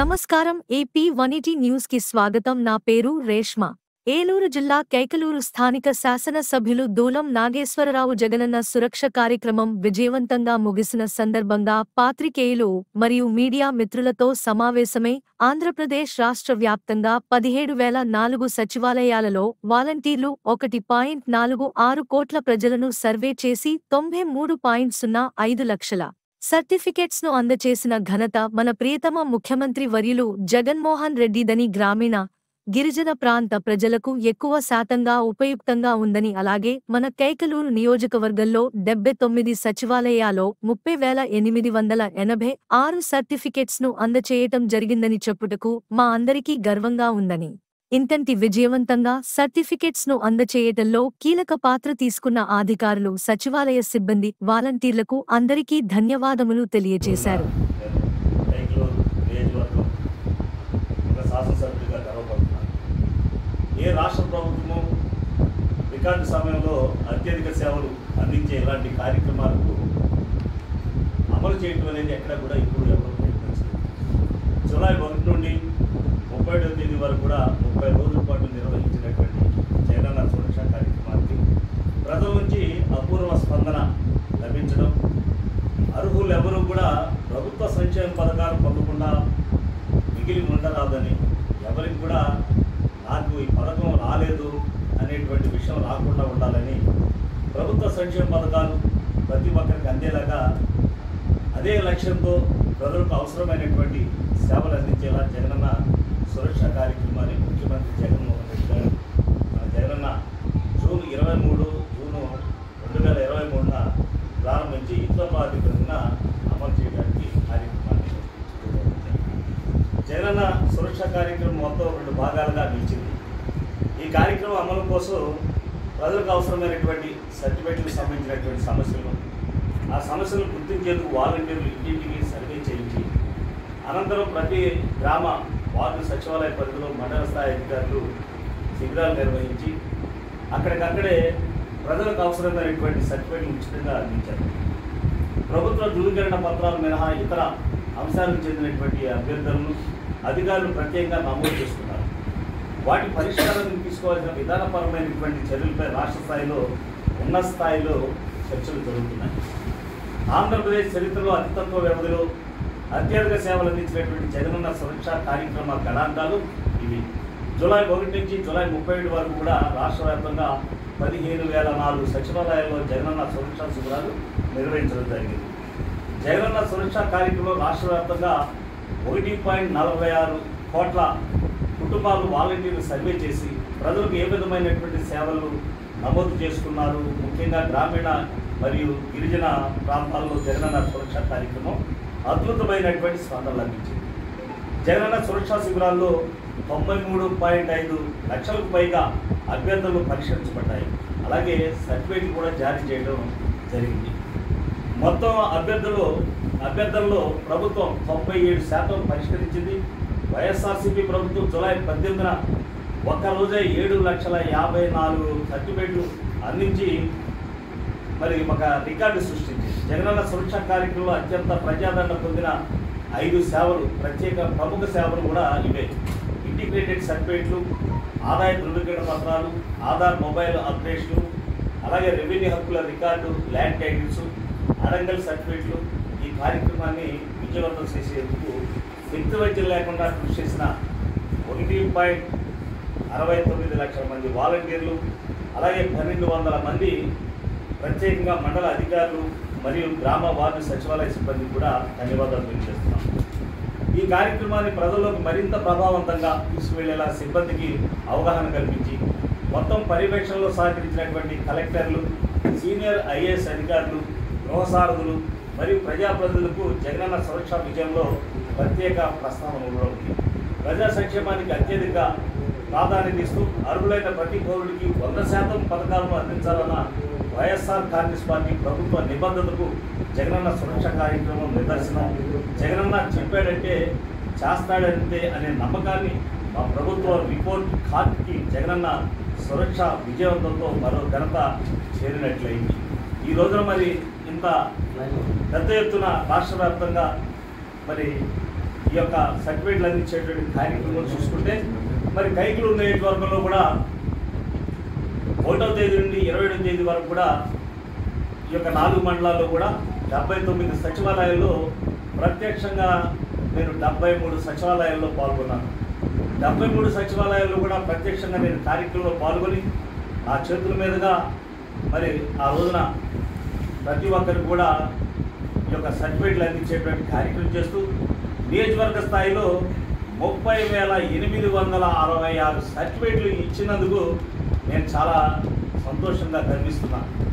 నమస్కారం AP వనిటీ news కి స్వాగతం నా పేరు రేష్మ ఏలూరు జిల్లా కైకలూరు స్థానిక శాసనసభ్యులు దూలం నాగేశ్వరరావు జగనన్న సురక్ష కార్యక్రమం విజయవంతంగా ముగిసిన సందర్భంగా పాత్రికేయులు మరియు మీడియా మిత్రులతో సమావేశమై ఆంధ్రప్రదేశ్ రాష్ట్ర వ్యాప్తంగా పదిహేడు వేల నాలుగు సచివాలయాలలో వాలంటీర్లు ఒకటి పాయింట్ నాలుగు ఆరు కోట్ల ప్రజలను సర్వే చేసి తొంభై మూడు పాయింట్ సున్నా ఐదు లక్షల సర్టిఫికెట్స్ ను అందచేసిన ఘనత మన ప్రియతమ ముఖ్యమంత్రి వర్యులు జగన్మోహన్ రెడ్డిదని గ్రామీణ గిరిజన ప్రాంత ప్రజలకు ఎక్కువ శాతంగా ఉపయుక్తంగా ఉందని అలాగే మన కైకలూరు నియోజకవర్గంలో డెబ్బై తొమ్మిది సచివాలయాల్లో ముప్పై వేల ఎనిమిది వందల ఎనభై ఆరు సర్టిఫికెట్స్ ను అందచేయటం జరిగిందని చెప్పుటకు మా అందరికీ గర్వంగా ఉందని ఇంతంటి విజయవంతంగా సర్టిఫికెట్స్ ను అందచేయటంలో కీలక పాత్ర తీసుకున్న అధికారులు సచివాలయ సిబ్బంది వాలంటీర్లకు అందరికీ ధన్యవాదములు తెలియజేశారు బెంగళూరు నియోజకవర్గం ఒక శాసనసభ్యుడిగా గర్వపడుతున్నాను ఏ రాష్ట్ర ప్రభుత్వము రికార్డు సమయంలో అత్యధిక సేవలు అందించే ఇలాంటి కార్యక్రమాలకు అమలు చేయడం అనేది ఎక్కడ కూడా ఇప్పుడు ఎవరు ప్రయత్నించలేదు జూలై ఒకటి నుండి ముప్పై ఏడవ తేదీ వరకు కూడా ముప్పై రోజుల పాటు నిర్వహించినటువంటి జగనన్న సురక్ష కార్యక్రమానికి ప్రజల నుంచి అపూర్వ స్పందన లభించడం అర్హులు ఎవరు కూడా ప్రభుత్వ సంక్షేమ పథకాలు పొందకుండా మిగిలి ఉండరాదని ఎవరికి కూడా నాకు ఈ పథకం రాలేదు అనేటువంటి విషయం రాకుండా ఉండాలని ప్రభుత్వ సంక్షేమ పథకాలు ప్రతి ఒక్కరికి అందేలాగా అదే లక్ష్యంతో ప్రజలకు అవసరమైనటువంటి సేవలు అందించేలా జగనన్న సురక్ష కార్యక్రమాన్ని ముఖ్యమంత్రి జగన్మోహన్ రెడ్డి గారు మన జగనన్న జూన్ ఇరవై మూడు జూను రెండు వేల ఇరవై మూడున ప్రారంభించి యుద్ధ ప్రాతిపదికన అమలు చేయడానికి కార్యక్రమాన్ని నిర్వహించారు. జగనన్న సురక్ష కార్యక్రమం మొత్తం రెండు భాగాలుగా నిలిచింది ఈ కార్యక్రమం అమలు కోసం ప్రజలకు అవసరమైనటువంటి సర్టిఫికెట్లకు సంబంధించినటువంటి సమస్యలు ఆ సమస్యలు గుర్తించేందుకు వాలంటీర్లు ఇంటింటికి సర్వే చేయించి అనంతరం ప్రతి గ్రామ వార్డు సచివాలయ పరిధిలో మండల స్థాయి అధికారులు శిబిరాలు నిర్వహించి అక్కడికక్కడే ప్రజలకు అవసరమైనటువంటి సర్టిఫికెట్లు ఉచితంగా అందించారు ప్రభుత్వ ధృవీకరణ పత్రాలు మినహా ఇతర అంశాలకు చెందినటువంటి అభ్యర్థులను అధికారులు ప్రత్యేకంగా నమోదు చేసుకున్నారు వాటి పరిష్కారానికి తీసుకోవాల్సిన విధానపరమైనటువంటి చర్యలపై రాష్ట్ర స్థాయిలో ఉన్నత స్థాయిలో చర్చలు జరుగుతున్నాయి ఆంధ్రప్రదేశ్ చరిత్రలో అతి తక్కువ వ్యవధిలో అత్యధిక సేవలు అందించినటువంటి జగనన్న సురక్ష కార్యక్రమ గణాంకాలు ఇవి జూలై ఒకటి నుంచి జూలై ముప్పై ఏడు వరకు కూడా రాష్ట్ర వ్యాప్తంగా పదిహేను వేల నాలుగు సచివాలయాల్లో జగనన్న సురక్ష శిబిరాలు నిర్వహించడం జరిగింది జగనన్న సురక్ష కార్యక్రమం రాష్ట్ర వ్యాప్తంగా ఒకటి పాయింట్ నలభై ఆరు కోట్ల కుటుంబాలు వాలంటీర్లు సర్వే చేసి ప్రజలకు ఏ విధమైనటువంటి సేవలు నమోదు చేసుకున్నారు ముఖ్యంగా గ్రామీణ మరియు గిరిజన ప్రాంతాల్లో జగనన్న సురక్ష కార్యక్రమం అద్భుతమైనటువంటి స్పందన లభించింది జగనన్న సురక్షా శిబిరాల్లో తొంభై మూడు పాయింట్ ఐదు లక్షలకు పైగా అభ్యర్థులు పరిష్కరించబడ్డాయి అలాగే సర్టిఫికేట్లు కూడా జారీ చేయడం జరిగింది మొత్తం అభ్యర్థులు అభ్యర్థుల్లో ప్రభుత్వం తొంభై ఏడు శాతం పరిష్కరించింది వైఎస్ఆర్సీపీ ప్రభుత్వం జూలై పద్దెనిమిదిన ఒక్క రోజే ఏడు లక్షల యాభై నాలుగు సర్టిఫికేట్లు అందించి మరి ఒక రికార్డు సృష్టించింది జగనన్న సురక్ష కార్యక్రమంలో అత్యంత ప్రజాదరణ పొందిన ఐదు సేవలు ప్రత్యేక ప్రముఖ సేవలు కూడా ఇవే ఇంటిగ్రేటెడ్ సర్టిఫికేట్లు ఆదాయ ధృవీకరణ పత్రాలు ఆధార్ మొబైల్ అప్డేషన్లు అలాగే రెవెన్యూ హక్కుల రికార్డు ల్యాండ్ టైటిల్స్ అడంగల్ సర్టిఫికేట్లు ఈ కార్యక్రమాన్ని విజయవంతం చేసేందుకు శక్తి వైద్యం లేకుండా కృషి చేసిన ఒకటి పాయింట్ అరవై తొమ్మిది లక్షల మంది వాలంటీర్లు అలాగే పన్నెండు వందల మంది ప్రత్యేకంగా మండల అధికారులు మరియు గ్రామ వార్డు సచివాలయ సిబ్బంది కూడా ధన్యవాదాలు తెలియజేస్తున్నాం ఈ కార్యక్రమాన్ని ప్రజల్లోకి మరింత ప్రభావవంతంగా తీసుకువెళ్లేలా సిబ్బందికి అవగాహన కల్పించి మొత్తం పర్యవేక్షణలో సహకరించినటువంటి కలెక్టర్లు సీనియర్ ఐఏఎస్ అధికారులు గృహసారథులు మరియు ప్రజాప్రతినిధులకు జగనన్న సురక్ష విజయంలో ప్రత్యేక ప్రస్తావన కూడా ఉంది ప్రజా సంక్షేమానికి అత్యధిక ప్రాధాన్యత ఇస్తూ అర్హులైన ప్రతి పౌరుడికి వంద శాతం పథకాలను అందించాలన్న వైఎస్ఆర్ కాంగ్రెస్ పార్టీ ప్రభుత్వ నిబద్ధతకు జగనన్న సురక్ష కార్యక్రమం నిదర్శనం జగనన్న చెప్పాడంటే చేస్తాడంతే అనే నమ్మకాన్ని మా ప్రభుత్వ రిపోర్ట్ కార్డ్కి జగనన్న సురక్ష విజయవంతంతో మరో ఘనత చేరినట్లయింది ఈ రోజున మరి ఇంత పెద్ద ఎత్తున రాష్ట్ర వ్యాప్తంగా మరి ఈ యొక్క సర్టిఫికేట్లు అందించేటువంటి కార్యక్రమం చూసుకుంటే మరి కైకులూరు నియోజకవర్గంలో కూడా ఒకటో తేదీ నుండి ఇరవై ఏడవ తేదీ వరకు కూడా ఈ యొక్క నాలుగు మండలాల్లో కూడా డెబ్బై తొమ్మిది సచివాలయాల్లో ప్రత్యక్షంగా నేను డెబ్బై మూడు సచివాలయాల్లో పాల్గొన్నాను డెబ్బై మూడు సచివాలయాల్లో కూడా ప్రత్యక్షంగా నేను కార్యక్రమంలో పాల్గొని నా చేతుల మీదుగా మరి ఆ రోజున ప్రతి ఒక్కరికి కూడా ఈ యొక్క సర్టిఫికేట్లు అందించేటువంటి కార్యక్రమం చేస్తూ నియోజకవర్గ స్థాయిలో ముప్పై వేల ఎనిమిది వందల అరవై ఆరు సర్టిఫికేట్లు ఇచ్చినందుకు నేను చాలా సంతోషంగా గర్విస్తున్నాను